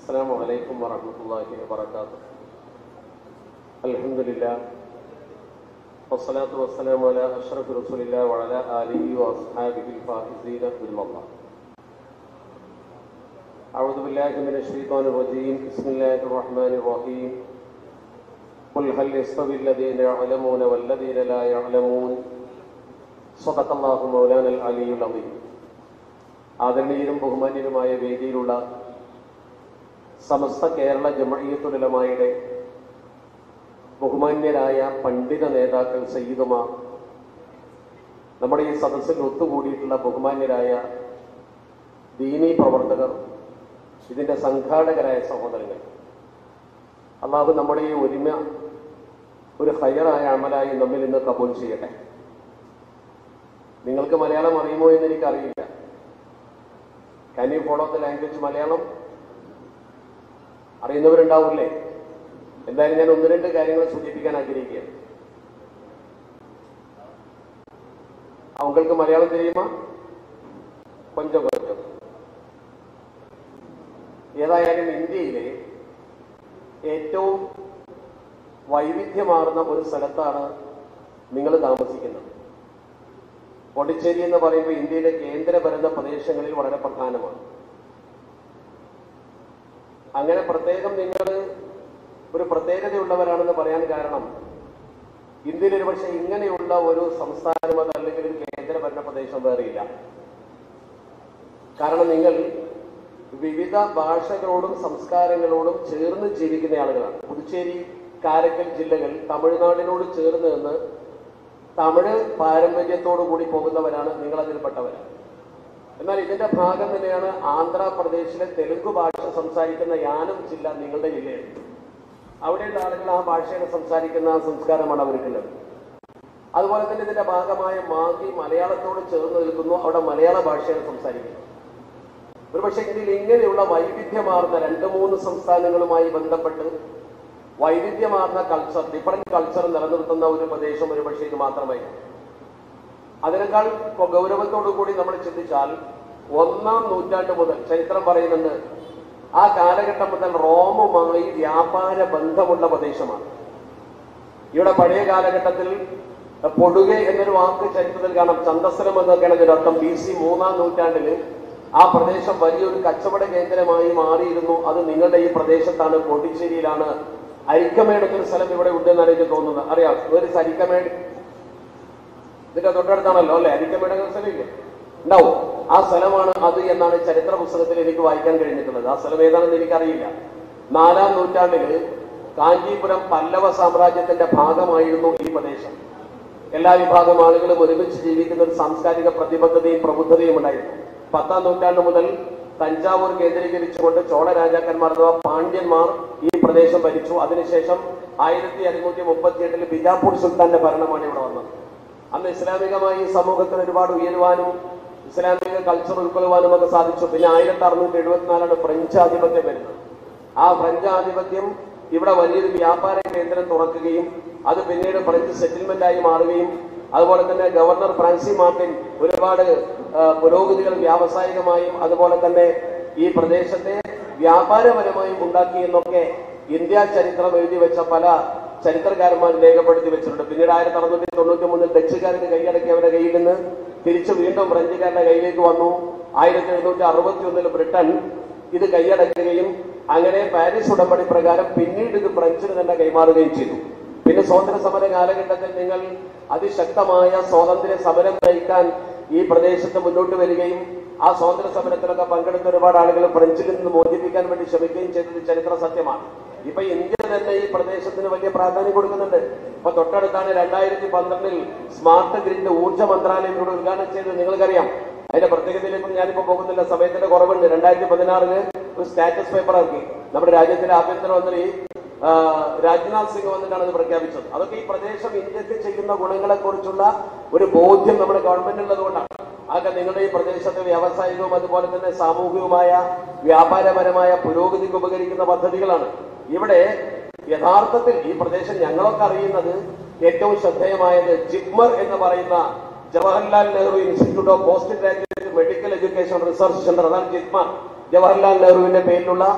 السلام عليكم ورحمة الله وبركاته الحمد لله والصلاة والسلام على أشرف رسول الله وعلى آله وأصحابه الفائزين برضا الله أعوذ بالله من الشيطان الرجيم بسم الله الرحمن الرحيم قل هل يستوي الذين يعلمون والذين لا يعلمون صدق الله مولانا العلي العظيم ആദരണീയരും ബഹുമാന്യരുമായ വേദിയിലുള്ള സമസ്ത കേരള ജമഴീയത്തുലമായുടെ ബഹുമാന്യരായ പണ്ഡിത നേതാക്കൾ സയ്യിദുമാർ നമ്മുടെ ഈ സദസ്സിൽ ഒത്തുകൂടിയിട്ടുള്ള ബഹുമാന്യരായ ദീനീ പ്രവർത്തകർ ഇതിന്റെ സംഘാടകരായ സഹോദരങ്ങൾ അള്ളാഹു നമ്മുടെ ഈ ഒരുമ ഒരു ഹയറായ അമലായി നമ്മിൽ ഇന്ന് കബൂൽ ചെയ്യട്ടെ നിങ്ങൾക്ക് മലയാളം അറിയുമോ എന്ന് എനിക്കറിയില്ല can you follow the language Malayalam അറിയുന്നവരുണ്ടാവില്ലേ എന്തായാലും ഞാൻ ഒന്ന് രണ്ട് കാര്യങ്ങൾ സൂചിപ്പിക്കാൻ ആഗ്രഹിക്കുകയാണ് അവങ്ങൾക്ക് മലയാളം தெரியுமா കൊഞ്ചം കൊഞ്ചം ഏതായാലും ഇന്ത്യയിലെ ഏറ്റവും വൈവിധ്യമാർന്ന ഒരു സ്ഥലത്താണ് നിങ്ങൾ താമസിക്കുന്നത് പോണ്ടിച്ചേരി എന്ന് പറയുമ്പോൾ ഇന്ത്യയിലെ കേന്ദ്രഭരണ പ്രദേശങ്ങളിൽ വളരെ പ്രധാനമാണ് അങ്ങനെ പ്രത്യേകം നിങ്ങൾ ഒരു പ്രത്യേകതയുള്ളവരാണെന്ന് പറയാൻ കാരണം ഇന്ത്യയിൽ ഒരു പക്ഷേ ഇങ്ങനെയുള്ള ഒരു സംസ്ഥാനം അത് അല്ലെങ്കിൽ ഒരു കേന്ദ്രഭരണ പ്രദേശം വേറെയില്ല കാരണം നിങ്ങൾ വിവിധ ഭാഷകളോടും സംസ്കാരങ്ങളോടും ചേർന്ന് ജീവിക്കുന്ന ആളുകളാണ് പുതുച്ചേരി കാരക്കൽ ജില്ലകൾ തമിഴ്നാടിനോട് ചേർന്ന് നിന്ന് തമിഴ് പാരമ്പര്യത്തോടു കൂടി പോകുന്നവരാണ് നിങ്ങൾ അതിൽപ്പെട്ടവരാണ് എന്നാൽ ഇതിന്റെ ഭാഗം തന്നെയാണ് ആന്ധ്രാപ്രദേശിലെ തെലുങ്ക് ഭാഷ സംസാരിക്കുന്ന യാനം ജില്ല നിങ്ങളുടെ ജില്ലയാണ് അവിടെയുള്ള ആളുകൾ ആ ഭാഷയിൽ സംസാരിക്കുന്ന ആ സംസ്കാരമാണ് അവർക്കുള്ളത് അതുപോലെ തന്നെ ഇതിന്റെ ഭാഗമായ മാഗി മലയാളത്തോട് ചേർന്ന് നിൽക്കുന്നു അവിടെ മലയാള ഭാഷയാണ് സംസാരിക്കുന്നത് ഒരുപക്ഷെ ഇതിൽ ഇങ്ങനെയുള്ള വൈവിധ്യമാർന്ന രണ്ട് മൂന്ന് സംസ്ഥാനങ്ങളുമായി ബന്ധപ്പെട്ട് വൈവിധ്യമാർന്ന കൾച്ചർ ഡിഫറൻറ്റ് കൾച്ചർ നിലനിർത്തുന്ന ഒരു പ്രദേശം ഒരുപക്ഷെ ഇത് മാത്രമായിരിക്കും അതിനേക്കാൾ ഗൗരവത്തോടു കൂടി നമ്മൾ ചിന്തിച്ചാൽ ഒന്നാം നൂറ്റാണ്ട് മുതൽ ചരിത്രം പറയുന്നുണ്ട് ആ കാലഘട്ടം മുതൽ റോമുമായി വ്യാപാര ബന്ധമുള്ള പ്രദേശമാണ് ഇവിടെ പഴയ കാലഘട്ടത്തിൽ പൊടുകെ എന്നൊരു വാക്ക് ചരിത്രത്തിൽ കാണാം ചന്തസ്വരം എന്നൊക്കെയാണ് ഇതിന്റെ അർത്ഥം ബി സി മൂന്നാം നൂറ്റാണ്ടിൽ ആ പ്രദേശം വലിയൊരു കച്ചവട കേന്ദ്രമായി മാറിയിരുന്നു അത് നിങ്ങളുടെ ഈ പ്രദേശത്താണ് പോണ്ടിച്ചേരിയിലാണ് അരിക്കമേട് എന്നൊരു സ്ഥലം ഇവിടെ ഉണ്ടെന്നാണ് എനിക്ക് തോന്നുന്നത് അറിയാം ഒരു അരിക്കമേട് ഇതിന്റെ തൊട്ടടുത്താണല്ലോ അല്ലെ അരിക്കമേട് എന്ന സ്ഥലമില്ലേ ഉണ്ടാവും ആ സ്ഥലമാണ് അത് എന്നാണ് ചരിത്ര പുസ്തകത്തിൽ എനിക്ക് വായിക്കാൻ കഴിഞ്ഞിട്ടുള്ളത് ആ സ്ഥലം ഏതാണെന്ന് എനിക്കറിയില്ല നാലാം നൂറ്റാണ്ടില് കാഞ്ചീപുരം പല്ലവ സാമ്രാജ്യത്തിന്റെ ഭാഗമായിരുന്നു ഈ പ്രദേശം എല്ലാ വിഭാഗം ആളുകളും ഒരുമിച്ച് ജീവിക്കുന്ന ഒരു സാംസ്കാരിക പ്രതിബദ്ധതയും പ്രബുദ്ധതയും ഉണ്ടായിരുന്നു പത്താം നൂറ്റാണ്ട് മുതൽ തഞ്ചാവൂർ കേന്ദ്രീകരിച്ചുകൊണ്ട് ചോള രാജാക്കന്മാർ അഥവാ പാണ്ഡ്യന്മാർ ഈ പ്രദേശം ഭരിച്ചു അതിനുശേഷം ആയിരത്തി അറുന്നൂറ്റി മുപ്പത്തി എട്ടിൽ ബിജാപൂർ സുൽത്താന്റെ ഭരണമാണ് ഇവിടെ വന്നത് അന്ന് ഇസ്ലാമികമായി ഈ സമൂഹത്തിന് ഒരുപാട് ഉയരുവാനും ഇസ്ലാമിക കൾച്ചർ ഉൾക്കൊള്ളുവാനും ഒക്കെ സാധിച്ചു പിന്നെ ആയിരത്തി അറുന്നൂറ്റി എഴുപത്തിനാലാണ് ഫ്രഞ്ച് ആധിപത്യം വരുന്നത് ആ ഫ്രഞ്ച് ആധിപത്യം ഇവിടെ വലിയൊരു വ്യാപാര കേന്ദ്രം തുറക്കുകയും അത് പിന്നീട് ഫ്രഞ്ച് സെറ്റിൽമെന്റ് ആയി മാറുകയും അതുപോലെ തന്നെ ഗവർണർ ഫ്രാൻസി മാർട്ടിൻ ഒരുപാട് ആ, പുരോഗതികൾ വ്യാവസായികമായും അതുപോലെ തന്നെ ഈ പ്രദേശത്തെ വ്യാപാരപരമായും ഉണ്ടാക്കി എന്നൊക്കെ ഇന്ത്യ ചരിത്രം എഴുതി വെച്ച പല ചരിത്രകാരന്മാർ രേഖപ്പെടുത്തി വെച്ചിട്ടുണ്ട് പിന്നീട് ആയിരത്തി അറുന്നൂറ്റി തൊണ്ണൂറ്റി മൂന്നിൽ ഡച്ചുകാരുടെ കൈയടക്കി അവരുടെ കയ്യിൽ നിന്ന് തിരിച്ചു വീണ്ടും ഫ്രഞ്ചുകാരുടെ കയ്യിലേക്ക് വന്നു ആയിരത്തി എഴുന്നൂറ്റി അറുപത്തി ഒന്നിൽ ബ്രിട്ടൻ ഇത് കൈയടക്കുകയും അങ്ങനെ പാരീസ് ഉടമ്പടി പ്രകാരം പിന്നീട് ഇത് ഫ്രഞ്ചിന് തന്നെ കൈമാറുകയും ചെയ്തു പിന്നെ സ്വാതന്ത്ര്യ സമര കാലഘട്ടത്തിൽ നിങ്ങൾ അതിശക്തമായ സ്വാതന്ത്ര്യ സമരം നയിക്കാൻ ഈ പ്രദേശത്ത് മുന്നോട്ട് വരികയും ആ സ്വാതന്ത്ര്യ സമരത്തിലൊക്കെ പങ്കെടുത്ത ഒരുപാട് ആളുകൾ ഫ്രഞ്ചിൽ നിന്ന് മോചിപ്പിക്കാൻ വേണ്ടി ശ്രമിക്കുകയും ചെയ്തത് ചരിത്ര സത്യമാണ് ഇപ്പൊ ഇന്ത്യ തന്നെ ഈ പ്രദേശത്തിന് വലിയ പ്രാധാന്യം കൊടുക്കുന്നുണ്ട് ഇപ്പൊ തൊട്ടടുത്താണ് രണ്ടായിരത്തി പന്ത്രണ്ടിൽ സ്മാർട്ട് ഗ്രിഡ് ഊർജ്ജ മന്ത്രാലയം ഇവിടെ ഉദ്ഘാടനം ചെയ്തത് നിങ്ങൾക്കറിയാം അതിന്റെ പ്രത്യേകതയിലേക്ക് ഞാനിപ്പോ പോകുന്നില്ല സമയത്തിന്റെ കുറവുണ്ട് രണ്ടായിരത്തി പതിനാറില് ഒരു സ്റ്റാറ്റസ് പേപ്പർ ഇറക്കി നമ്മുടെ രാജ്യത്തിലെ ആഭ്യന്തരമന്ത്രി ആ, രാജ്നാഥ് സിംഗ് വന്നിട്ടാണ് അത് പ്രഖ്യാപിച്ചത് അതൊക്കെ ഈ പ്രദേശം ഇന്ത്യക്ക് ചെയ്യുന്ന ഗുണങ്ങളെ കുറിച്ചുള്ള ഒരു ബോധ്യം നമ്മുടെ ഗവൺമെന്റ് ഉള്ളതുകൊണ്ടാണ് അതൊക്കെ നിങ്ങളുടെ ഈ പ്രദേശത്തെ വ്യാവസായികവും അതുപോലെ തന്നെ സാമൂഹികവുമായ വ്യാപാരപരമായ പുരോഗതിക്ക് ഉപകരിക്കുന്ന പദ്ധതികളാണ് ഇവിടെ യഥാർത്ഥത്തിൽ ഈ പ്രദേശം ഞങ്ങളൊക്കെ അറിയുന്നത് ഏറ്റവും ശ്രദ്ധേയമായത് ജിപ്മർ എന്ന് പറയുന്ന Jawaharlal Nehru institute of post graduate medical education research centre അതാണ് ജിപ്മർ ജവഹർലാൽ നെഹ്റുവിന്റെ പേരിലുള്ള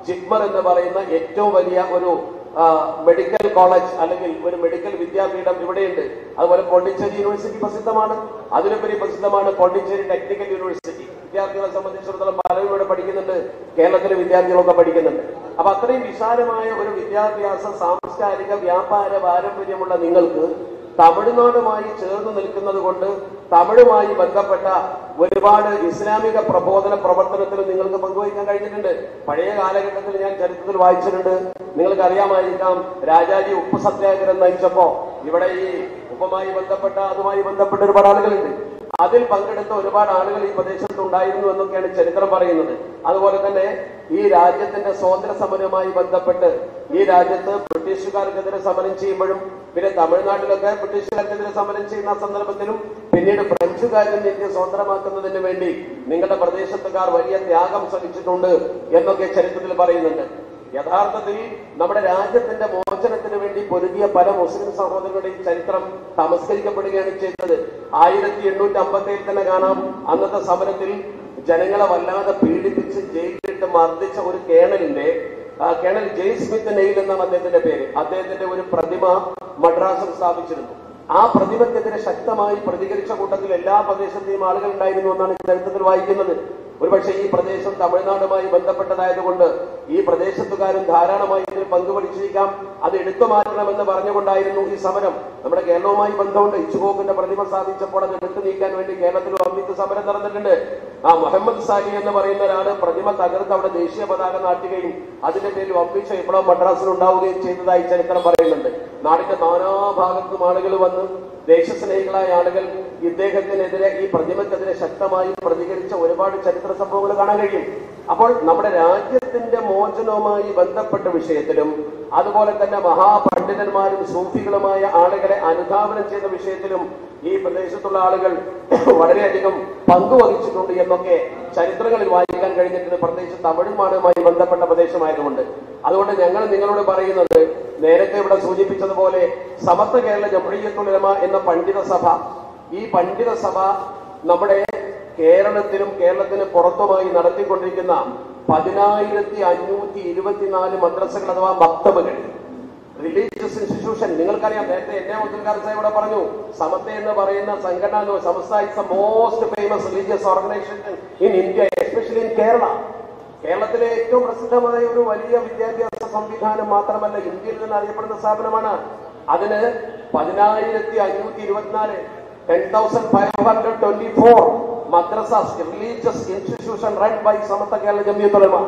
ജിഗ്മർ എന്ന് പറയുന്ന ഏറ്റവും വലിയ ഒരു ആ, മെഡിക്കൽ കോളേജ് അല്ലെങ്കിൽ ഒരു മെഡിക്കൽ വിദ്യാപീഠം ഇവിടെയുണ്ട് അതുപോലെ പോണ്ടിച്ചേരി യൂണിവേഴ്സിറ്റി പ്രസിദ്ധമാണ് അതിലുപരി പ്രസിദ്ധമാണ് പോണ്ടിച്ചേരി ടെക്നിക്കൽ യൂണിവേഴ്സിറ്റി വിദ്യാർത്ഥികളെ സംബന്ധിച്ചിടത്തോളം പലരും ഇവിടെ പഠിക്കുന്നുണ്ട് കേരളത്തിലെ വിദ്യാർത്ഥികളൊക്കെ പഠിക്കുന്നുണ്ട് അപ്പൊ അത്രയും വിശാലമായ ഒരു വിദ്യാഭ്യാസ സാംസ്കാരിക വ്യാപാര പാരമ്പര്യമുള്ള നിങ്ങൾക്ക് തമിഴ്നാടുമായി ചേർന്ന് നിൽക്കുന്നത് കൊണ്ട് തമിഴുമായി ബന്ധപ്പെട്ട ഒരുപാട് ഇസ്ലാമിക പ്രബോധന പ്രവർത്തനത്തിൽ നിങ്ങൾക്ക് പങ്കുവയ്ക്കാൻ കഴിഞ്ഞിട്ടുണ്ട് പഴയ കാലഘട്ടത്തിൽ ഞാൻ ചരിത്രത്തിൽ വായിച്ചിട്ടുണ്ട് നിങ്ങൾക്ക് അറിയാമായിരിക്കാം രാജാജി ഉപ്പ് സത്യാഗ്രഹം നയിച്ചപ്പോ ഇവിടെ ഈ ഉപ്പുമായി ബന്ധപ്പെട്ട അതുമായി ബന്ധപ്പെട്ട ഒരുപാട് ആളുകളുണ്ട് അതിൽ പങ്കെടുത്ത ഒരുപാട് ആളുകൾ ഈ പ്രദേശത്ത് ഉണ്ടായിരുന്നു എന്നൊക്കെയാണ് ചരിത്രം പറയുന്നത് അതുപോലെ തന്നെ ഈ രാജ്യത്തിന്റെ സ്വാതന്ത്ര്യ സമരവുമായി ബന്ധപ്പെട്ട് ഈ രാജ്യത്ത് ബ്രിട്ടീഷുകാർക്കെതിരെ സമരം ചെയ്യുമ്പോഴും പിന്നെ തമിഴ്നാട്ടിലൊക്കെ ബ്രിട്ടീഷുകാർക്കെതിരെ സമരം ചെയ്യുന്ന സന്ദർഭത്തിലും പിന്നീട് ഫ്രഞ്ചുകാരും ഇന്ത്യ സ്വതന്ത്രമാക്കുന്നതിന് വേണ്ടി നിങ്ങളുടെ പ്രദേശത്തുകാർ വലിയ ത്യാഗം ശ്രമിച്ചിട്ടുണ്ട് എന്നൊക്കെ ചരിത്രത്തിൽ പറയുന്നുണ്ട് യഥാർത്ഥത്തിൽ നമ്മുടെ രാജ്യത്തിന്റെ മോചനത്തിന് വേണ്ടി പൊരുതിയ പല മുസ്ലിം സഹോദരങ്ങളുടെയും ചരിത്രം തമസ്കരിക്കപ്പെടുകയാണ് ചെയ്തത് ആയിരത്തി എണ്ണൂറ്റി അമ്പത്തേഴിൽ തന്നെ കാണാം അന്നത്തെ സമരത്തിൽ ജനങ്ങളെ വല്ലാതെ പീഡിപ്പിച്ച് ജയിലിലിട്ട് മർദ്ദിച്ച ഒരു കേണലിന്റെ ആ, കേണൽ ജെയ് സ്മിത്ത് നെയിൽ എന്നാണ് അദ്ദേഹത്തിന്റെ പേര് അദ്ദേഹത്തിന്റെ ഒരു പ്രതിമ മദ്രാസിൽ സ്ഥാപിച്ചിരുന്നു ആ പ്രതിമയ്ക്കെതിരെ ശക്തമായി പ്രതികരിച്ച കൂട്ടത്തിൽ എല്ലാ പ്രദേശത്തെയും ആളുകൾ ഉണ്ടായിരുന്നു എന്നാണ് ചരിത്രത്തിൽ വായിക്കുന്നത് ഒരുപക്ഷെ ഈ പ്രദേശം തമിഴ്നാടുമായി ബന്ധപ്പെട്ടതായതുകൊണ്ട് ഈ പ്രദേശത്തുകാരും ധാരാളമായി ഇതിൽ പങ്കുപിടിച്ചിരിക്കാം അത് എടുത്തു മാറ്റണമെന്ന് പറഞ്ഞുകൊണ്ടായിരുന്നു ഈ സമരം നമ്മുടെ കേരളവുമായി ബന്ധമുണ്ട് ഇച്ചുകോക്കിന്റെ പ്രതിമ സ്ഥാപിച്ചപ്പോൾ അത് എടുത്തു നീക്കാൻ വേണ്ടി കേരളത്തിൽ ഒന്നിച്ച് സമരം നടന്നിട്ടുണ്ട് ആ മുഹമ്മദ് സാലി എന്ന് പറയുന്ന ഒരാള് പ്രതിമ തകർത്ത് അവിടെ ദേശീയ പതാക നാട്ടുകയും അതിന്റെ പേരിൽ വമ്പിച്ച വിപ്ലവം മദ്രാസിൽ ഉണ്ടാവുകയും ചെയ്തതായി ചരിത്രം പറയുന്നുണ്ട് നാടിന്റെ നാനാഭാഗത്തും ആളുകൾ വന്ന് ദേശസ്നേഹികളായ ആളുകൾ ഇദ്ദേഹത്തിനെതിരെ ഈ പ്രതിമക്കെതിരെ ശക്തമായി പ്രതികരിച്ച ഒരുപാട് ചരിത്ര സംഭവങ്ങൾ കാണാൻ കഴിയും അപ്പോൾ നമ്മുടെ രാജ്യത്തിന്റെ മോചനവുമായി ബന്ധപ്പെട്ട വിഷയത്തിലും അതുപോലെ തന്നെ മഹാപണ്ഡിതന്മാരും സൂഫികളുമായ ആളുകളെ അനുധാവനം ചെയ്ത വിഷയത്തിലും ഈ പ്രദേശത്തുള്ള ആളുകൾ വളരെയധികം പങ്കുവഹിച്ചിട്ടുണ്ട് എന്നൊക്കെ ചരിത്രങ്ങളിൽ വായിക്കാൻ കഴിഞ്ഞിട്ടുണ്ട് പ്രത്യേകിച്ച് തമിഴ്നാടുമായി ബന്ധപ്പെട്ട പ്രദേശമായതുകൊണ്ട് അതുകൊണ്ട് ഞങ്ങൾ നിങ്ങളോട് പറയുന്നത് നേരത്തെ ഇവിടെ സൂചിപ്പിച്ചതുപോലെ സമത്വ കേരള ജമഴീയത്തുലമ എന്ന പണ്ഡിത സഭ ഈ പണ്ഡിത സഭ നമ്മുടെ കേരളത്തിലും കേരളത്തിന് പുറത്തുമായി നടത്തിക്കൊണ്ടിരിക്കുന്ന പതിനായിരത്തി അഞ്ഞൂറ്റി ഇരുപത്തിനാല് മദ്രസകൾ അഥവാ മക്തബുകൾ റിലീജിയസ് ഇൻസ്റ്റിറ്റ്യൂഷൻ നിങ്ങൾക്കറിയാം നേരത്തെ എന്നെ മുദ്രക്കാർ സാഹിബ് ഇവിടെ പറഞ്ഞു സമത്തെ എന്ന് പറയുന്ന സംഘടന എന്ന് Samastha is the most famous religious organisation in India especially in Kerala കേരളത്തിലെ ഏറ്റവും പ്രസിദ്ധമായ ഒരു വലിയ വിദ്യാഭ്യാസ സംവിധാനം മാത്രമല്ല ഇന്ത്യയിൽ നിന്ന് അറിയപ്പെടുന്ന സ്ഥാപനമാണ് അതിന് പതിനായിരത്തി അഞ്ഞൂറ്റി ഇരുപത്തിനാല് ten thousand five hundred twenty four madrasas religious institution run by സമത്വ കേരള ജമിയത്തുലമ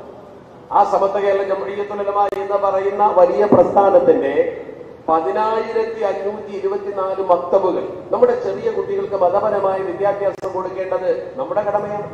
ആ സമത്വ കേരള ജമഴീയത്തുലമ എന്ന് പറയുന്ന വലിയ പ്രസ്ഥാനത്തിന്റെ പതിനായിരത്തി അഞ്ഞൂറ്റി ഇരുപത്തിനാല് മക്തബുകൾ നമ്മുടെ ചെറിയ കുട്ടികൾക്ക് മതപരമായ വിദ്യാഭ്യാസം കൊടുക്കേണ്ടത് നമ്മുടെ കടമയാണ്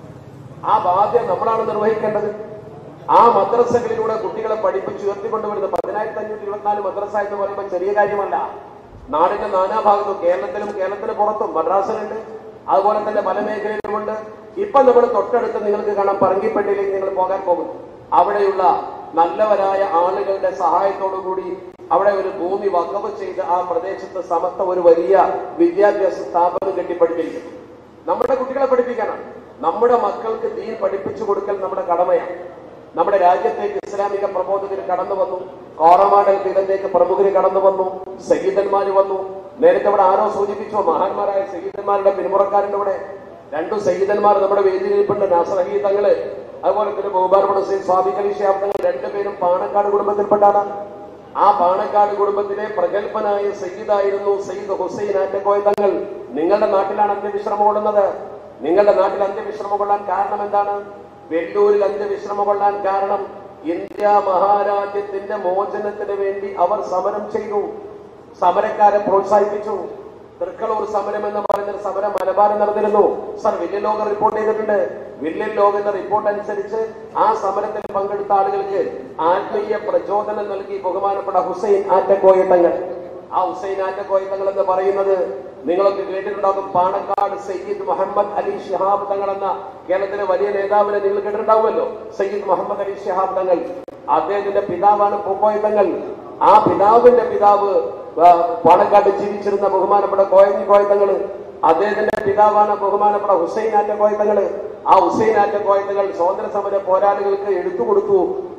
ആ ബാധ്യത നമ്മളാണ് നിർവഹിക്കേണ്ടത് ആ മദ്രസകളിലൂടെ കുട്ടികളെ പഠിപ്പിച്ച് ഉയർത്തിക്കൊണ്ടുവരുന്ന പതിനായിരത്തി അഞ്ഞൂറ്റി ഇരുപത്തിനാല് മദ്രസ എന്ന് പറയുമ്പോൾ ചെറിയ കാര്യമല്ല നാടിന്റെ നാനാഭാഗത്തും കേരളത്തിലും കേരളത്തിന് പുറത്തും മദ്രാസിലുണ്ട് അതുപോലെ തന്നെ പല മേഖലയിലുമുണ്ട് ഇപ്പൊ നമ്മൾ തൊട്ടടുത്ത് നിങ്ങൾക്ക് കാണാം പറങ്കിപ്പെട്ടിയിലേക്ക് നിങ്ങൾ പോകാൻ പോകും അവിടെയുള്ള നല്ലവരായ ആളുകളുടെ സഹായത്തോടു കൂടി അവിടെ ഒരു ഭൂമി വകവ് ചെയ്ത് ആ പ്രദേശത്ത് സമത്വ ഒരു വലിയ വിദ്യാഭ്യാസ സ്ഥാപനം കെട്ടിപ്പടുത്തിരിക്കുന്നു നമ്മുടെ കുട്ടികളെ പഠിപ്പിക്കാനാണ് നമ്മുടെ മക്കൾക്ക് ദീൻ പഠിപ്പിച്ചു കൊടുക്കൽ നമ്മുടെ കടമയാണ് നമ്മുടെ രാജ്യത്തേക്ക് ഇസ്ലാമിക പ്രബോധകർ കടന്നു വന്നു കോറമാടൽ തീരത്തേക്ക് പ്രമുഖർ കടന്നു വന്നു സയ്യിദന്മാർ വന്നു നേരത്തെ ഇവിടെ ആരോ സൂചിപ്പിച്ചു മഹാന്മാരായ സയ്യിദന്മാരുടെ പിന്മുറക്കാരുണ്ട് ഇവിടെ രണ്ടു സയ്യിദന്മാർ നമ്മുടെ വേദിയിലിരിപ്പുണ്ട് നാസറഹി തങ്ങള് അതുപോലെ തന്നെ ബഹുമാനപ്പെട്ട ശ്രീ സ്വാമി കലീശാബ്ദങ്ങൾ രണ്ടുപേരും പാണക്കാട് കുടുംബത്തിൽപ്പെട്ടാണ് ആ പാണക്കാട് കുടുംബത്തിലെ പ്രഗത്ഭനായ സയ്യിദായിരുന്നു സയ്യിദ് ഹുസൈൻ ആറ്റക്കോയ തങ്ങൾ നിങ്ങളുടെ നാട്ടിലാണ് അന്ത്യവിശ്രമം കൊള്ളുന്നത് നിങ്ങളുടെ നാട്ടിൽ അന്ത്യവിശ്രമം കൊള്ളാൻ കാരണം എന്താണ് വെല്ലൂരിൽ അന്ത്യവിശ്രമം കൊള്ളാൻ കാരണം ഇന്ത്യ മഹാരാജ്യത്തിന്റെ മോചനത്തിന് വേണ്ടി അവർ സമരം ചെയ്തു സമരക്കാരെ പ്രോത്സാഹിപ്പിച്ചു തൃക്കളൂർ സമരം എന്ന് പറയുന്ന ഒരു സമരം മലബാറിൽ നടന്നിരുന്നു സർ വില്യൻ ലോകർ റിപ്പോർട്ട് ചെയ്തിട്ടുണ്ട് വില്യൻ ലോകന്റെ റിപ്പോർട്ട് അനുസരിച്ച് ആ സമരത്തിൽ പങ്കെടുത്ത ആളുകൾക്ക് ആത്മീയ പ്രചോദനം നൽകി ബഹുമാനപ്പെട്ട ഹുസൈൻ ആറ്റക്കോയ തങ്ങൾ ആ ഹുസൈൻ ആറ്റക്കോയ തങ്ങൾ എന്ന് പറയുന്നത് നിങ്ങളൊക്കെ കേട്ടിട്ടുണ്ടാകും പാണക്കാട് സയ്യിദ് മുഹമ്മദ് അലി ഷിഹാബ് തങ്ങൾ എന്ന കേരളത്തിലെ വലിയ നേതാവിനെ നിങ്ങൾ കേട്ടിട്ടുണ്ടാവുമല്ലോ സയ്യിദ് മുഹമ്മദ് അലി ഷിഹാബ് തങ്ങൾ അദ്ദേഹത്തിന്റെ പിതാവാണ് പൂക്കോയ തങ്ങൾ ആ പിതാവിന്റെ പിതാവ് ആ, പാണക്കാട് ജീവിച്ചിരുന്ന ബഹുമാനപ്പെട്ട കോയഞ്ഞി കോയത്തങ്ങള് അദ്ദേഹത്തിന്റെ പിതാവാണ് ബഹുമാനപ്പെട്ട ഹുസൈൻ ആറ്റ കോയത്തങ്ങള് ആ ഹുസൈൻ ആറ്റ കോയത്തങ്ങൾ സ്വാതന്ത്ര്യ സമര പോരാളികൾക്ക് എടുത്തു കൊടുത്തു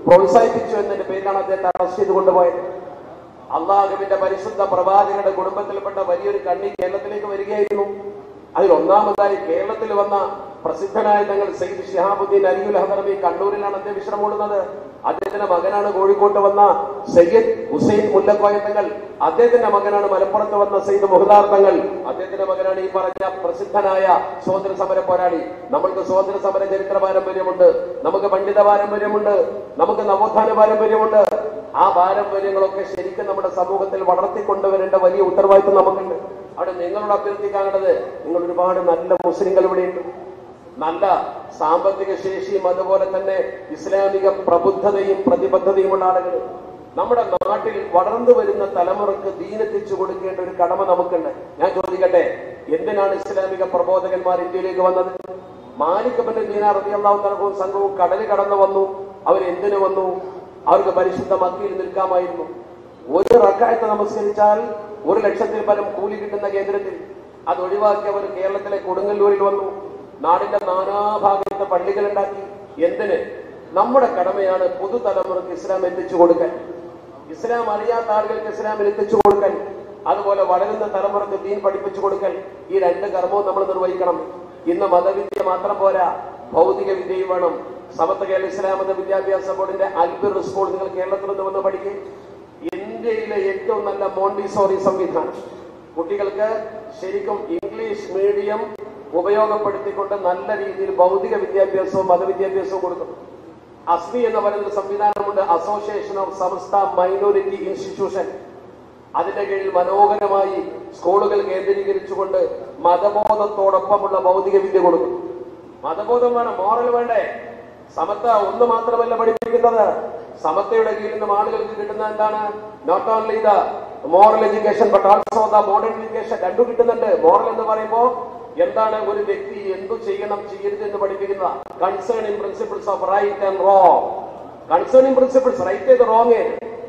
പ്രോത്സാഹിപ്പിച്ചു എന്നതിന്റെ പേരിലാണ് അദ്ദേഹത്തെ അറസ്റ്റ് ചെയ്ത് കൊണ്ടുപോയത് അള്ളാഹുവിന്റെ പരിശുദ്ധ പ്രവാചകരുടെ കുടുംബത്തിൽപ്പെട്ട വലിയൊരു കണ്ണി കേരളത്തിലേക്ക് വരികയായിരുന്നു അതിൽ ഒന്നാമതായി കേരളത്തിൽ വന്ന പ്രസിദ്ധനായ തങ്ങൾ സയ്യിദ് ഷിഹാബുദ്ദീൻ അലിയുൽ ഹദറബി കണ്ണൂരിലാണ് അദ്ദേഹം വിശ്രമം കൊള്ളുന്നത് അദ്ദേഹത്തിന്റെ മകനാണ് കോഴിക്കോട്ട് വന്ന സയ്യദ് ഹുസൈൻ മുല്ലക്കോയ തങ്ങൾ അദ്ദേഹത്തിന്റെ മകനാണ് മലപ്പുറത്ത് വന്ന സയ്യിദ് മുഹദാർ തങ്ങൾ അദ്ദേഹത്തിന്റെ മകനാണ് ഈ പറഞ്ഞ പ്രസിദ്ധനായ സ്വാതന്ത്ര്യ സമര പോരാളി നമ്മൾക്ക് സ്വാതന്ത്ര്യ സമര ചരിത്ര പാരമ്പര്യമുണ്ട് നമുക്ക് പണ്ഡിത പാരമ്പര്യമുണ്ട് നമുക്ക് നവോത്ഥാന പാരമ്പര്യമുണ്ട് ആ പാരമ്പര്യങ്ങളൊക്കെ ശരിക്കും നമ്മുടെ സമൂഹത്തിൽ വളർത്തിക്കൊണ്ടുവരേണ്ട വലിയ ഉത്തരവാദിത്വം നമുക്കുണ്ട് അവിടെ നിങ്ങളോട് അഭ്യർത്ഥിക്കാനുള്ളത് നിങ്ങൾ ഒരുപാട് നല്ല മുസ്ലിങ്ങൾ ഇവിടെയുണ്ട് നല്ല സാമ്പത്തിക ശേഷിയും അതുപോലെ തന്നെ ഇസ്ലാമിക പ്രബുദ്ധതയും പ്രതിബദ്ധതയുമുള്ള ആളുകൾ നമ്മുടെ നാട്ടിൽ വളർന്നു വരുന്ന തലമുറക്ക് ദീനെത്തിച്ചു കൊടുക്കേണ്ട ഒരു കടമ നമുക്കുണ്ട് ഞാൻ ചോദിക്കട്ടെ എന്തിനാണ് ഇസ്ലാമിക പ്രബോധകന്മാർ ഇന്ത്യയിലേക്ക് വന്നത് മാലികബന്റെ ദീനാർ റളിയല്ലാഹു തലവും സംഘവും കടല് കടന്നു വന്നു അവർ എന്തിനു വന്നു അവർക്ക് പരിശുദ്ധ മക്കയിൽ നിൽക്കാമായിരുന്നു ഒരു റക്കായത്ത് നമസ്കരിച്ചാൽ ഒരു ലക്ഷത്തിൽ പരം കൂലി കിട്ടുന്ന കേന്ദ്രത്തിൽ അത് ഒഴിവാക്കി അവർ കേരളത്തിലെ കൊടുങ്ങല്ലൂരിൽ വന്നു നാടിന്റെ നാനാഭാഗത്ത് പള്ളികൾ ഉണ്ടാക്കി എന്തിന് നമ്മുടെ കടമയാണ് പുതുതലമുറക്ക് ഇസ്ലാം എത്തിച്ചു കൊടുക്കാൻ ഇസ്ലാം അറിയാത്ത ആളുകൾക്ക് ഇസ്ലാമിൽ എത്തിച്ചു കൊടുക്കൽ അതുപോലെ വളരുന്ന തലമുറക്ക് ദീൻ പഠിപ്പിച്ചു കൊടുക്കൽ ഈ രണ്ട് കർമ്മവും നമ്മൾ നിർവഹിക്കണം ഇന്ന് മതവിദ്യ മാത്രം പോരാ ഭൗതിക വിദ്യയും വേണം സമത്വ കേരള ഇസ്ലാം മത വിദ്യാഭ്യാസ ബോർഡിന്റെ അൽബിർ സ്കൂൾ നിങ്ങൾ കേരളത്തിൽ നിന്ന് വന്ന് പഠിക്കും ഇന്ത്യയിലെ ഏറ്റവും നല്ല മോണ്ടിസോറി സംവിധാനം കുട്ടികൾക്ക് ശരിക്കും ഇംഗ്ലീഷ് മീഡിയം ഉപയോഗപ്പെടുത്തിക്കൊണ്ട് നല്ല രീതിയിൽ ഭൗതിക വിദ്യാഭ്യാസവും മതവിദ്യാഭ്യാസവും കൊടുക്കും അസ്മി എന്ന് പറയുന്ന ഒരു സംവിധാനമുണ്ട് association of Samastha minority institution അതിന്റെ കീഴിൽ മനോഹരമായി സ്കൂളുകൾ കേന്ദ്രീകരിച്ചുകൊണ്ട് മതബോധത്തോടൊപ്പമുള്ള ഭൗതിക വിദ്യ കൊടുക്കും മതബോധം വേണം മോറൽ വേണ്ടേ സമത്ത ഒന്ന് മാത്രമല്ല പഠിപ്പിക്കുന്നത് സമത്തയുടെ കീഴിൽ നിന്നും ആളുകൾക്ക് കിട്ടുന്ന എന്താണ് not only the moral education but also the modern education രണ്ടും കിട്ടുന്നുണ്ട് മോറൽ എന്ന് പറയുമ്പോൾ എന്താണ് ഒരു വ്യക്തി എന്തു ചെയ്യണം ചെയ്യരുത് എന്ന് പഠിപ്പിക്കുന്ന concerning principles of right and wrong concerning principles right ഏത് റോങ്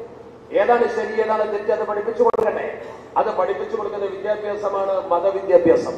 ഏതാണ് ശരി ഏതാണ് തെറ്റ് അത് പഠിപ്പിച്ചു കൊടുക്കട്ടെ അത് പഠിപ്പിച്ചു കൊടുക്കുന്ന വിദ്യാഭ്യാസമാണ് മതവിദ്യാഭ്യാസം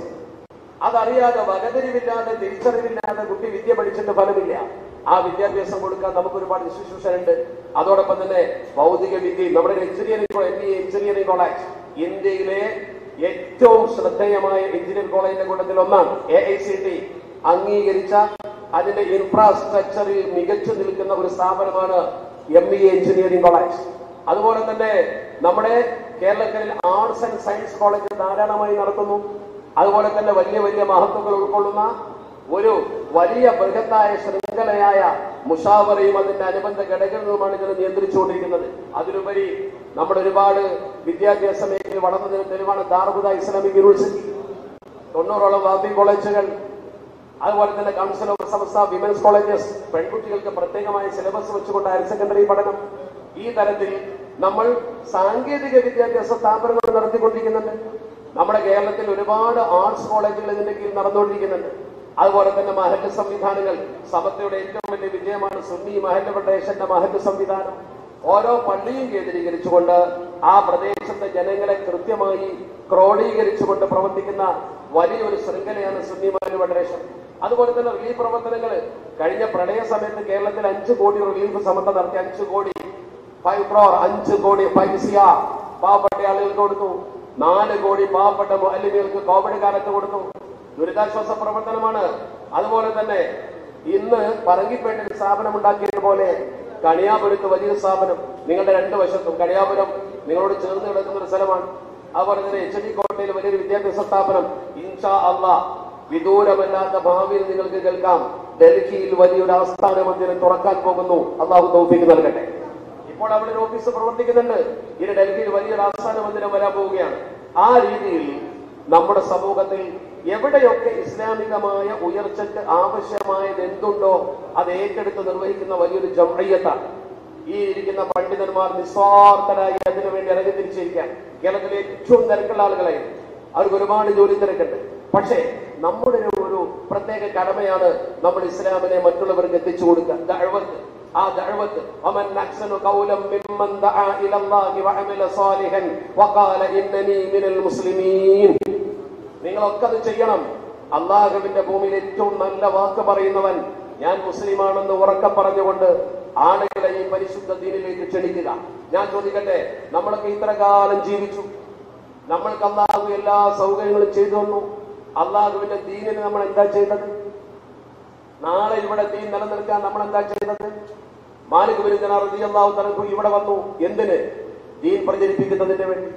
അതറിയാതെ വകതിരിവില്ലാതെ തിരിച്ചറിവില്ലാതെ കുട്ടി വിദ്യ പഠിച്ചിട്ട് ഫലമില്ല ആ വിദ്യാഭ്യാസം കൊടുക്കാൻ നമുക്ക് ഒരുപാട് ഇൻസ്റ്റിറ്റ്യൂഷൻ ഉണ്ട് അതോടൊപ്പം തന്നെ ഭൗതിക വിദ്യയും നമ്മുടെ engineering M B engineering college ഇന്ത്യയിലെ ഏറ്റവും ശ്രദ്ധേയമായ എഞ്ചിനീയറിംഗ് കോളേജിന്റെ കൂട്ടത്തിൽ ഒന്നാണ് എ ഐ സി ടി അംഗീകരിച്ച അതിന്റെ ഇൻഫ്രാസ്ട്രക്ചറിൽ മികച്ചു നിൽക്കുന്ന ഒരു സ്ഥാപനമാണ് എം ഇ എഞ്ചിനീയറിംഗ് കോളേജ് അതുപോലെ തന്നെ നമ്മുടെ കേരളത്തിൽ ആർട്സ് ആൻഡ് സയൻസ് കോളേജ് ധാരാളമായി നടത്തുന്നു അതുപോലെ തന്നെ വലിയ വലിയ മഹത്വങ്ങൾ ഉൾക്കൊള്ളുന്ന ഒരു വലിയ ബൃഹത്തായ ശൃംഖലയായ മുഷാവറയും അതിന്റെ അനുബന്ധ ഘടകങ്ങളുമാണ് ഇതിനെ നിയന്ത്രിച്ചുകൊണ്ടിരിക്കുന്നത് അതിലുപരി നമ്മുടെ ഒരുപാട് വിദ്യാഭ്യാസ മേഖലയിൽ വളർന്നതിന് തെളിവാണ് ദാർബുദ ഇസ്ലാമിക് യൂണിവേഴ്സിറ്റി തൊണ്ണൂറോളം വാബി കോളേജുകൾ അതുപോലെ തന്നെ കൗൺസിൽ ഓഫ് സംസ്ഥ വിമൻസ് കോളേജസ് പെൺകുട്ടികൾക്ക് പ്രത്യേകമായ സിലബസ് വെച്ചുകൊണ്ട് ഹയർ സെക്കൻഡറി പഠനം ഈ തരത്തിൽ നമ്മൾ സാങ്കേതിക വിദ്യാഭ്യാസ സ്ഥാപനങ്ങൾ നടത്തിക്കൊണ്ടിരിക്കുന്നുണ്ട് നമ്മുടെ കേരളത്തിൽ ഒരുപാട് ആർട്സ് കോളേജുകൾ ഇതിന്റെ കീഴിൽ നടന്നുകൊണ്ടിരിക്കുന്നുണ്ട് അതുപോലെ തന്നെ മഹല്ല് സംവിധാനങ്ങൾ സമത്തയുടെ ഏറ്റവും വലിയ വിജയമാണ് സുന്നി മഹല്ല് ഫെഡറേഷന്റെ മഹല്ല് സംവിധാനം ഓരോ പള്ളിയും കേന്ദ്രീകരിച്ചുകൊണ്ട് ആ പ്രദേശത്തെ ജനങ്ങളെ കൃത്യമായി ക്രോഡീകരിച്ചുകൊണ്ട് പ്രവർത്തിക്കുന്ന വലിയൊരു ശൃംഖലയാണ് സുന്നി മഹല്ല് ഫെഡറേഷൻ അതുപോലെ തന്നെ റിലീഫ് പ്രവർത്തനങ്ങൾ കഴിഞ്ഞ പ്രളയ സമയത്ത് കേരളത്തിൽ അഞ്ചു കോടി റിലീഫ് സമത്ത നടത്തി അഞ്ചു കോടി ഫൈവ് ക്രോർ അഞ്ച് കോടി ഫൈവ് സിയ പാവപ്പെട്ട ആളുകൾക്ക് കൊടുത്തു നാല് കോടി പാവപ്പെട്ട മുഅല്ലിമുകൾക്ക് കോവിഡ് കാലത്ത് കൊടുത്തു ദുരിതാശ്വാസ പ്രവർത്തനമാണ് അതുപോലെ തന്നെ ഇന്ന് പറങ്കിപ്പേട്ടിൽ സ്ഥാപനം ഉണ്ടാക്കിയതുപോലെ കണിയാപുരത്ത് വലിയൊരു സ്ഥാപനം നിങ്ങളുടെ രണ്ട് വശത്തും കണിയാപുരം നിങ്ങളോട് ചേർന്ന് കിടക്കുന്ന ഒരു സ്ഥലമാണ് അതുപോലെ തന്നെ എച്ച് ഡി കോട്ടയിൽ വലിയൊരു വിദ്യാഭ്യാസ സ്ഥാപനം ഇൻഷാ അള്ളാ വിദൂരമല്ലാത്ത ഭാവിയിൽ നിങ്ങൾക്ക് കേൾക്കാം ഡൽഹിയിൽ വലിയൊരു ആസ്ഥാന മന്ദിരം തുറക്കാൻ പോകുന്നു അള്ളാഹു തോപ്പിക്ക് നൽകട്ടെ ഇപ്പോൾ അവിടെ ഒരു ഓഫീസ് പ്രവർത്തിക്കുന്നുണ്ട് ഇനി ഡൽഹിയിൽ വലിയൊരു ആസ്ഥാന മന്ദിരം വരാൻ പോവുകയാണ് ആ രീതിയിൽ നമ്മുടെ സമൂഹത്തിൽ എവിടെയൊക്കെ ഇസ്ലാമികമായ ഉയർച്ചയ്ക്ക് ആവശ്യമായത് എന്തുണ്ടോ അത് ഏറ്റെടുത്ത് നിർവഹിക്കുന്ന വലിയൊരു ജംഹയ്യത്താണ് ഈ ഇരിക്കുന്ന പണ്ഡിതന്മാർ നിസ്വാർത്ഥരായി അതിനു വേണ്ടി ഇറങ്ങി തിരിച്ചിരിക്കാൻ കേരളത്തിലെ ഏറ്റവും തിരക്കുള്ള ആളുകളായി അവർക്ക് ഒരുപാട് ജോലി തിരക്കുണ്ട് പക്ഷേ നമ്മുടെ ഒരു- ഒരു പ്രത്യേക കടമയാണ് നമ്മൾ ഇസ്ലാമിനെ മറ്റുള്ളവർക്ക് എത്തിച്ചു കൊടുക്കുക ദഅവത്ത് ആ ദഅവത്ത് വമൻ അഹ്സനു ഖൗലൻ മിമ്മൻ ദആ ഇലല്ലാഹി വഅമില സാലിഹൻ വഖാല ഇന്നനി മിനൽ മുസ്ലിമീൻ നിങ്ങളൊക്കെ അത് ചെയ്യണം അള്ളാഹുവിന്റെ ഭൂമിയിൽ ഏറ്റവും നല്ല വാക്ക് പറയുന്നവൻ ഞാൻ മുസ്ലിമാണെന്ന് ഉറക്കം പറഞ്ഞുകൊണ്ട് ആളുകളെ ഈ പരിശുദ്ധ ദീനിലേക്ക് ക്ഷണിക്കുക ഞാൻ ചോദിക്കട്ടെ നമ്മളൊക്കെ ഇത്ര കാലം ജീവിച്ചു നമ്മൾക്ക് അള്ളാഹു എല്ലാ സൗകര്യങ്ങളും ചെയ്തു തന്നു അള്ളാഹുവിന്റെ ദീനിന് നമ്മൾ എന്താ ചെയ്തത് നാളെ ഇവിടെ ദീൻ നിലനിൽക്കാൻ നമ്മൾ എന്താ ചെയ്തത് മാലിക് ബിരുദന റളിയല്ലാഹു തആല ഇവിടെ വന്നു എന്തിന് ദീൻ പ്രചരിപ്പിക്കുന്നതിന് വേണ്ടി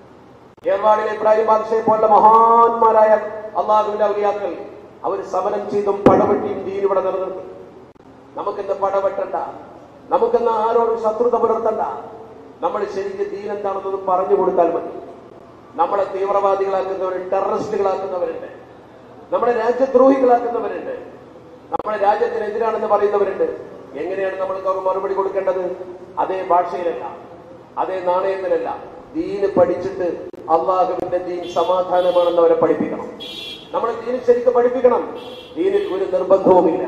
ഏർവാടിലെ ഇബ്രാഹിം ബാദ്ഷയെ പോലുള്ള മഹാന്മാരായ അള്ളാഹുവിന്റെ ഔലിയാക്കൾ അവർ സമരം ചെയ്തും പടവെട്ടിയും ദീൻ ഇവിടെ നിലനിർത്തി നമുക്കിന്ന് പടവെട്ടണ്ട നമുക്കിന്ന് ആരോടും ശത്രുത പുലർത്തണ്ട നമ്മൾ ശരിക്കും ദീൻ എന്താണെന്നത് പറഞ്ഞു കൊടുത്താൽ മതി നമ്മളെ തീവ്രവാദികളാക്കുന്നവരുണ്ട് ടെററിസ്റ്റുകളാക്കുന്നവരുണ്ട് നമ്മളെ രാജ്യദ്രോഹികളാക്കുന്നവരുണ്ട് നമ്മുടെ രാജ്യത്തിനെതിരാണെന്ന് പറയുന്നവരുണ്ട് എങ്ങനെയാണ് നമ്മൾക്ക് അവർ മറുപടി കൊടുക്കേണ്ടത് അതേ ഭാഷയിലല്ല അതേ നാണയത്തിലല്ല ദീന് പഠിച്ചിട്ട് അള്ളാഹുവിന്റെ ദീൻ സമാധാനമാണെന്ന് അവരെ പഠിപ്പിക്കണം നമ്മൾ ദീന് ശരിക്കും പഠിപ്പിക്കണം ദീനിൽ ഒരു നിർബന്ധവുമില്ല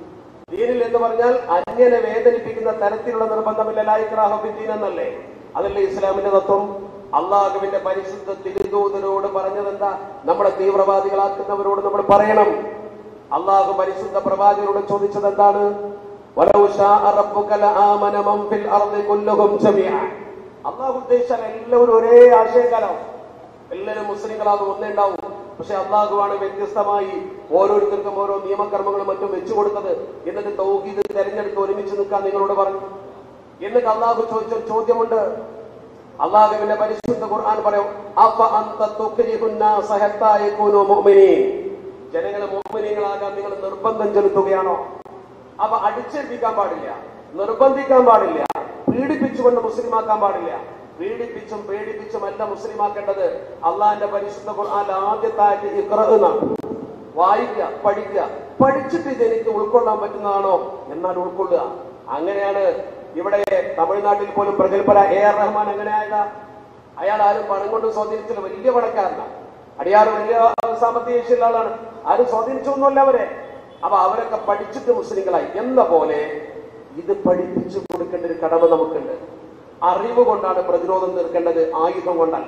ദീനിൽ എന്ന് പറഞ്ഞാൽ അന്യനെ വേദനിപ്പിക്കുന്ന തരത്തിലുള്ള നിർബന്ധമില്ല ലായിക്രാഹബിദ്ദീൻ എന്നല്ലേ അതല്ലേ ഇസ്ലാമിന്റെ തത്വം അള്ളാഹുവിന്റെ പരിശുദ്ധ തിരുദൂതരോട് പറഞ്ഞതെന്താ നമ്മളെ തീവ്രവാദികളാക്കുന്നവരോട് നമ്മൾ പറയണം അള്ളാഹു പരിശുദ്ധ പ്രവാചകരോട് ചോദിച്ചത് എന്താണ് വലൗ ശാഅ റബ്ബുക ലആമന മൻ ഫിൽ അർളി കുല്ലുഹും ജമീഅ അള്ളാഹു ഉദ്ദേശിച്ചാൽ എല്ലാവരും ഒരേ ആശയക്കാരാവും എല്ലാവരും മുസ്ലിങ്ങളാകും ഒന്നേ ഉണ്ടാവും പക്ഷെ അള്ളാഹുവാണ് വ്യത്യസ്തമായി ഓരോരുത്തർക്കും ഓരോ നിയമകർമ്മങ്ങളും മറ്റും വെച്ചു കൊടുത്തത് എന്നിട്ട് തൗഹീദ് തെരഞ്ഞെടുത്ത് ഒരുമിച്ച് നിൽക്കാൻ നിങ്ങളോട് പറഞ്ഞു എന്നിട്ട് അള്ളാഹു ചോദിച്ച ഒരു ചോദ്യമുണ്ട് അള്ളാഹുവിന്റെ പരിശുദ്ധ ഖുർആൻ പറയും അഫ അന്ത തുക്രിഹുൻ നാസ ഹത്താ യകൂനു മുഅ്മിനീൻ ജനങ്ങളെ മുഅ്മിനീങ്ങളാകാൻ നിങ്ങൾ നിർബന്ധം ചെലുത്തുകയാണോ അവ അടിച്ചേൽപ്പിക്കാൻ പാടില്ല നിർബന്ധിക്കാൻ പാടില്ല പീഡിപ്പിച്ചുകൊണ്ട് മുസ്ലിമാക്കാൻ പാടില്ല പീഡിപ്പിച്ചും പേടിപ്പിച്ചും അല്ല മുസ്ലിമാക്കേണ്ടത് അള്ളാഹിന്റെ പരിശുദ്ധ ഖുർആൻ ആദ്യത്തായിട്ട് ഇഖ്റ എന്നാണ് വായിക്കുക പഠിക്കുക പഠിച്ചിട്ട് ഇത് എനിക്ക് ഉൾക്കൊള്ളാൻ പറ്റുന്നതാണോ എന്നാൽ ഉൾക്കൊള്ളുക അങ്ങനെയാണ് ഇവിടെ തമിഴ്നാട്ടിൽ പോലും പ്രഗത്ഭര എ ആർ റഹ്മാൻ എങ്ങനെ ആയതാ അയാൾ ആരും പണം കൊണ്ട് സ്വാധീനിച്ചില്ല വലിയ പണക്കാരനാണ് അടിയാറ് വലിയ സാമ്പത്തിക ശേഷിയുള്ള ആളാണ് ആരും സ്വാധീനിച്ചൊന്നുമല്ല അവരെ അപ്പൊ അവരൊക്കെ പഠിച്ചിട്ട് മുസ്ലിങ്ങളായി എന്ന പോലെ ഇത് പഠിപ്പിച്ചു കൊടുക്കേണ്ട ഒരു കടമ നമുക്കുണ്ട് അറിവ് കൊണ്ടാണ് പ്രതിരോധം തീർക്കേണ്ടത് ആയുധം കൊണ്ടല്ല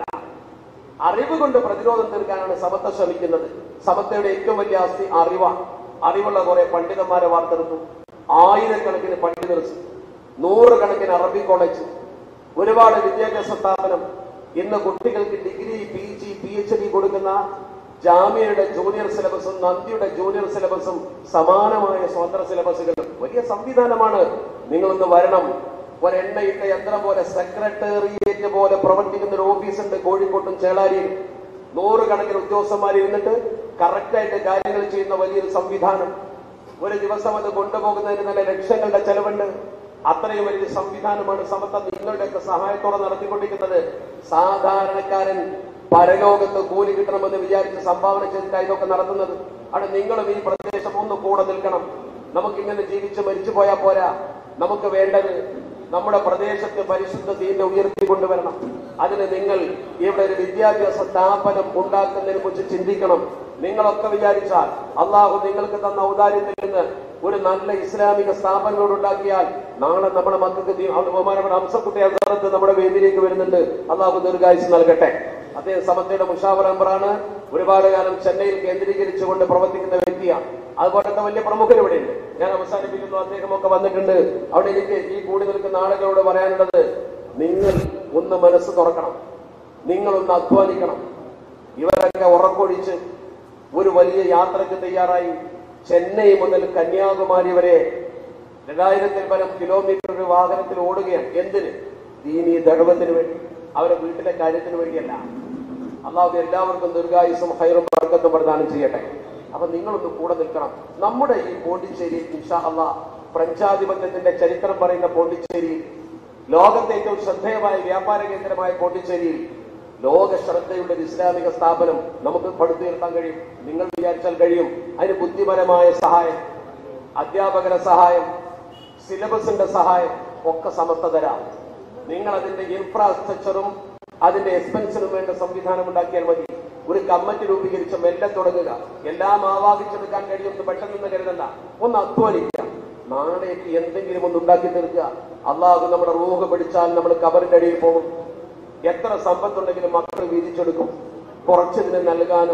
അറിവ് കൊണ്ട് പ്രതിരോധം തീർക്കാനാണ് സമത്ത ശ്രമിക്കുന്നത് സമത്തയുടെ ഏറ്റവും വലിയ ആസ്തി അറിവാണ് അറിവുള്ള കുറെ പണ്ഡിതന്മാരെ വാർത്തെടുത്തു ആയിരക്കണക്കിന് പണ്ഡിതർ നൂറുകണക്കിന് അറബി കോളേജ് ഒരുപാട് വിദ്യാഭ്യാസ സ്ഥാപനം ഇന്ന് കുട്ടികൾക്ക് degree P G P H D കൊടുക്കുന്ന ജാമ്യയുടെ ജൂനിയർ സിലബസും നന്ദിയുടെ ജൂനിയർ സിലബസും സമാനമായ സ്വതന്ത്ര സിലബസുകൾ വലിയ സംവിധാനമാണ് നിങ്ങളൊന്ന് വരണം ഒരെണ്ണയിട്ട യന്ത്രം പോലെ സെക്രട്ടേറിയറ്റ് പോലെ പ്രവർത്തിക്കുന്ന ഒരു ഓഫീസുണ്ട് കോഴിക്കോട്ടും ചേളാരിയും നൂറുകണക്കിന് ഉദ്യോഗസ്ഥന്മാർ ഇരുന്നിട്ട് കറക്റ്റായിട്ട് കാര്യങ്ങൾ ചെയ്യുന്ന വലിയൊരു സംവിധാനം ഒരു ദിവസം അത് കൊണ്ടുപോകുന്നതിന് നല്ല ലക്ഷങ്ങളുടെ ചെലവുണ്ട് അത്രയും വലിയ സംവിധാനമാണ് സമത്വം നിങ്ങളുടെയൊക്കെ സഹായത്തോടെ നടത്തിക്കൊണ്ടിരിക്കുന്നത് സാധാരണക്കാരൻ പരലോകത്ത് കൂലി കിട്ടണമെന്ന് വിചാരിച്ച് സംഭാവന ചെയ്തിട്ടാണ് ഇതൊക്കെ നടത്തുന്നത് അവിടെ നിങ്ങളും ഈ പ്രദേശം ഒന്ന് കൂടെ നിൽക്കണം നമുക്കിങ്ങനെ ജീവിച്ച് മരിച്ചു പോയാൽ പോരാ നമുക്ക് വേണ്ടത് നമ്മുടെ പ്രദേശത്ത് പരിശുദ്ധ ദീനെ ഉയർത്തിക്കൊണ്ടുവരണം അതിന് നിങ്ങൾ ഇവിടെ ഒരു വിദ്യാഭ്യാസ സ്ഥാപനം ഉണ്ടാക്കുന്നതിനെ കുറിച്ച് ചിന്തിക്കണം നിങ്ങളൊക്കെ വിചാരിച്ചാൽ അള്ളാഹു നിങ്ങൾക്ക് തന്ന ഔദാര്യത്തിൽ നിന്ന് ഒരു നല്ല ഇസ്ലാമിക സ്ഥാപനങ്ങൾ ഉണ്ടാക്കിയാൽ നാളെ നമ്മുടെ മക്കൾക്ക് ദീ- അത് ബഹുമാനപ്പെട്ട ഹംസക്കുട്ടി അസറത്ത് നമ്മുടെ വേദിയിലേക്ക് വരുന്നുണ്ട് അള്ളാഹു ദീർഘായുസ് നൽകട്ടെ അദ്ദേഹം സമത്തയുടെ മുഷാവർ മെമ്പറാണ് ഒരുപാട് കാലം ചെന്നൈയിൽ കേന്ദ്രീകരിച്ചുകൊണ്ട് പ്രവർത്തിക്കുന്ന വ്യക്തിയാണ് അതുപോലത്തെ വലിയ പ്രമുഖർ ഇവിടെയുണ്ട് ഞാൻ അവസാനിപ്പിക്കുന്നു അദ്ദേഹമൊക്കെ വന്നിട്ടുണ്ട് അവിടെ എനിക്ക് ഈ കൂടി നിൽക്കുന്ന ആളുകളോട് പറയാനുള്ളത് നിങ്ങൾ ഒന്ന് മനസ്സ് തുറക്കണം നിങ്ങളൊന്ന് അധ്വാനിക്കണം ഇവരൊക്കെ ഉറക്കൊഴിച്ച് ഒരു വലിയ യാത്രയ്ക്ക് തയ്യാറായി ചെന്നൈ മുതൽ കന്യാകുമാരി വരെ രണ്ടായിരത്തിൽ പരം കിലോമീറ്റർ ഒരു വാഹനത്തിൽ ഓടുകയാണ് എന്തിന് ദീനീ ദഴവത്തിന് വേണ്ടി അവരുടെ വീട്ടിലെ കാര്യത്തിന് വേണ്ടിയല്ല അള്ളാഹു എല്ലാവർക്കും ദീർഘായുസും ഹൈറും വർക്കത്തും പ്രദാനം ചെയ്യട്ടെ അപ്പൊ നിങ്ങളൊന്ന് കൂടെ നിൽക്കണം നമ്മുടെ ഈ പോണ്ടിച്ചേരി ഇൻഷാ അള്ളാ പ്രഞ്ചാധിപത്യത്തിന്റെ ചരിത്രം പറയുന്ന പോണ്ടിച്ചേരി ലോകത്തെ ഏറ്റവും ശ്രദ്ധേയമായ വ്യാപാര കേന്ദ്രമായ പോണ്ടിച്ചേരിയിൽ ലോക ശ്രദ്ധയുള്ള ഒരു ഇസ്ലാമിക സ്ഥാപനം നമുക്ക് പടുത്തുയർത്താൻ കഴിയും നിങ്ങൾ വിചാരിച്ചാൽ കഴിയും അതിന് ബുദ്ധിപരമായ സഹായം അധ്യാപകരുടെ സഹായം സിലബസിന്റെ സഹായം ഒക്കെ സമസ്ത തരാം നിങ്ങൾ അതിന്റെ ഇൻഫ്രാസ്ട്രക്ചറും അതിന്റെ എക്സ്പെൻസിനും വേണ്ട സംവിധാനം ഉണ്ടാക്കിയാൽ മതി ഒരു കമ്മിറ്റി രൂപീകരിച്ച് മെല്ലെ തുടങ്ങുക എല്ലാം ആവാഹിച്ചെടുക്കാൻ കഴിയുമെന്ന് പെട്ടെന്ന് കരുതണ്ട ഒന്ന് അധ്വാനിക്കുക നാളേക്ക് എന്തെങ്കിലും ഒന്ന് ഉണ്ടാക്കി തീർക്കുക അള്ളാഹു നമ്മുടെ റൂഹ് പിടിച്ചാൽ നമ്മൾ കബറിന്റെ അടിയിൽ പോകും എത്ര സമ്പത്തുണ്ടെങ്കിലും മക്കൾ വീതിച്ചെടുക്കും കുറച്ചതിന് നൽകാനും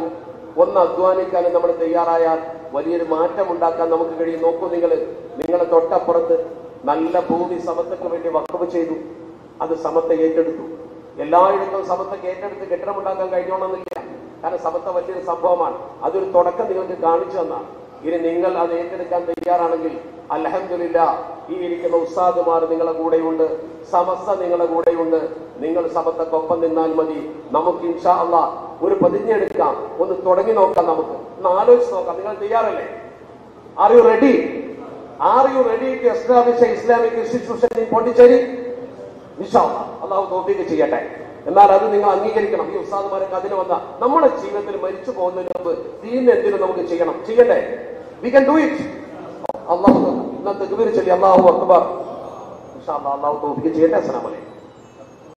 ഒന്ന് അധ്വാനിക്കാനും നമ്മൾ തയ്യാറായാൽ വലിയൊരു മാറ്റം ഉണ്ടാക്കാൻ നമുക്ക് കഴിയും നോക്കൂ നിങ്ങൾ നിങ്ങളെ തൊട്ടപ്പുറത്ത് നല്ല ഭൂമി സമത്വക്ക് വേണ്ടി വക്കവ് ചെയ്തു അത് സമത്തെ ഏറ്റെടുത്തു എല്ലായിടത്തും സമത്തൊക്കെ ഏറ്റെടുത്ത് കെട്ടിടമുണ്ടാക്കാൻ കഴിഞ്ഞോണമെന്നില്ല കാരണം സമത്വ വലിയൊരു സംഭവമാണ് അതൊരു തുടക്കം നിങ്ങൾക്ക് കാണിച്ചു തന്നാണ് ഇനി നിങ്ങൾ അത് ഏറ്റെടുക്കാൻ തയ്യാറാണെങ്കിൽ അലഹമില്ല ഈ ഇരിക്കുന്ന ഉസ്താദുമാർ നിങ്ങളെ കൂടെയുണ്ട് സമസ്ത നിങ്ങളെ കൂടെയുണ്ട് നിങ്ങൾ സമത്തൊക്കൊപ്പം നിന്നാൽ മതി നമുക്ക് ഇൻഷാ അല്ല ഒരു പ്രതിജ്ഞ എടുക്കാം ഒന്ന് തുടങ്ങി നോക്കാം നമുക്ക് ഒന്ന് ആലോചിച്ച് നോക്കാം നിങ്ങൾ തയ്യാറല്ലേ are you ready are you ready to establish Islamic institution in Pondicherry ഇൻഷാ അല്ലാ. അള്ളാഹു തോഫീക്ക് ചെയ്യട്ടെ എന്നാൽ അത് നിങ്ങൾ അംഗീകരിക്കണം ഈ ഉസ്താദുമാരൊക്കെ അതിന് വന്ന നമ്മുടെ ജീവിതത്തിൽ മരിച്ചു പോകുന്നതിന് മുമ്പ് ദീൻ എന്തിനും നമുക്ക് ചെയ്യണം ചെയ്യണ്ടേ വി കൻ ഡു ഇറ്റ് അള്ളാഹു ഇന്നത്തെ ചൊല്ലി അള്ളാഹു അക്ബർ ഇൻഷാ അല്ലാ. അള്ളാഹു തോഫീക്ക് ചെയ്യട്ടെ അസ്സലാമു അലൈക്കും